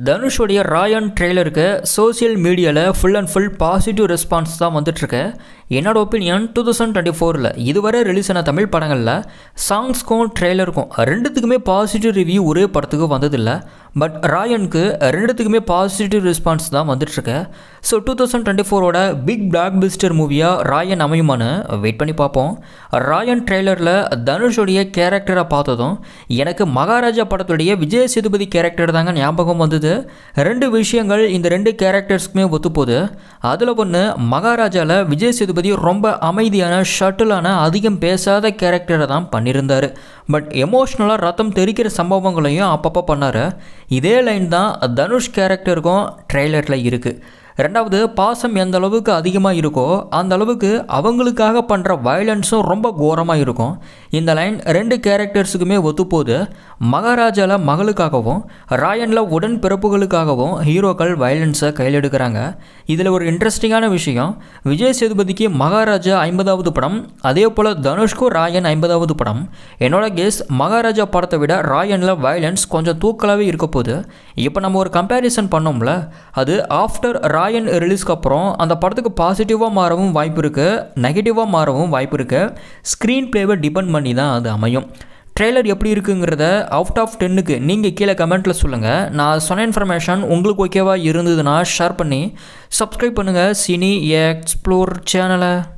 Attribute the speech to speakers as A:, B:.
A: தனுஷோடைய ராயன் ட்ரெய்லருக்கு சோஷியல் மீடியாவில் full and full positive response தான் வந்துட்டுருக்கு என்னோட ஒப்பீனியன் டூ தௌசண்ட் டுவெண்ட்டி ஃபோரில் இதுவரை ரிலீஸ் ஆன தமிழ் படங்களில் சாங்ஸ்க்கும் ட்ரெய்லருக்கும் ரெண்டுத்துக்குமே பாசிட்டிவ் ரிவ்யூ ஒரே படத்துக்கு வந்ததில்லை பட் ராயனுக்கு ரெண்டுத்துக்குமே பாசிட்டிவ் ரெஸ்பான்ஸ் தான் வந்துட்டுருக்கு ஸோ டூ தௌசண்ட் டுவெண்ட்டி ஃபோரோட பிக் பிளாக் பிஸ்டர் மூவியாக ராயன் அமையுமான்னு வெயிட் பண்ணி பார்ப்போம் ராயன் ட்ரெய்லரில் தனுஷோடைய கேரக்டரை பார்த்ததும் எனக்கு மகாராஜா படத்துடைய விஜய் சேதுபதி கேரக்டர் தாங்க ஞாபகம் வந்தது ரெண்டு விஷயங்கள் இந்த ரெண்டு கேரக்டர்ஸ்க்குமே ஒத்துப்போகுது அதில் ஒன்று மகாராஜாவில் விஜய் சேதுபதி ரொம்ப அமைதியான ஷட்டிலான அதிகம் பேசாத கேரக்டரை தான் பண்ணியிருந்தார் பட் எமோஷ்னலாக ரத்தம் தெரிக்கிற சம்பவங்களையும் அப்பப்போ பண்ணார் இதே லைன் தான் தனுஷ் கேரக்டருக்கும் ட்ரெய்லரில் இருக்குது ரெண்டாவது பாசம் எந்த அளவுக்கு அதிகமாக இருக்கோ அந்த அளவுக்கு அவங்களுக்காக பண்ணுற வயலன்ஸும் ரொம்ப கோரமாக இருக்கும் இந்த லைன் ரெண்டு கேரக்டர்ஸுக்குமே ஒத்துப்போது மகாராஜாவில் மகளுக்காகவும் ராயனில் உடன் பிறப்புகளுக்காகவும் ஹீரோக்கள் வயலன்ஸை கையில் எடுக்கிறாங்க இதில் ஒரு இன்ட்ரெஸ்டிங்கான விஷயம் விஜய் சேதுபதிக்கு மகாராஜா ஐம்பதாவது படம் அதே போல் தனுஷ்க்கும் ராயன் ஐம்பதாவது படம் என்னோட கேஸ் மகாராஜா படத்தை விட ராயனில் வயலன்ஸ் கொஞ்சம் தூக்கலாகவே இருக்க போகுது இப்போ நம்ம ஒரு கம்பேரிசன் பண்ணோம்ல அது ஆஃப்டர் ராயன் ரிலீஸ்க்கு அப்புறம் அந்த படத்துக்கு பாசிட்டிவாக மாறவும் வாய்ப்பு இருக்குது நெகட்டிவாக மாறவும் வாய்ப்பு இருக்குது ஸ்க்ரீன் ப்ளேவை டிபெண்ட் பண்ணி தான் அது அமையும் ட்ரெய்லர் எப்படி இருக்குங்கிறத அவுட் ஆஃப் டென்னுக்கு நீங்கள் கீழே கமெண்ட்டில் சொல்லுங்கள் நான் சொன்ன இன்ஃபர்மேஷன் உங்களுக்கு ஓகேவா இருந்ததுன்னா ஷேர் பண்ணி சப்ஸ்கிரைப் பண்ணுங்கள் சினி எக்ஸ்ப்ளோர் சேனலை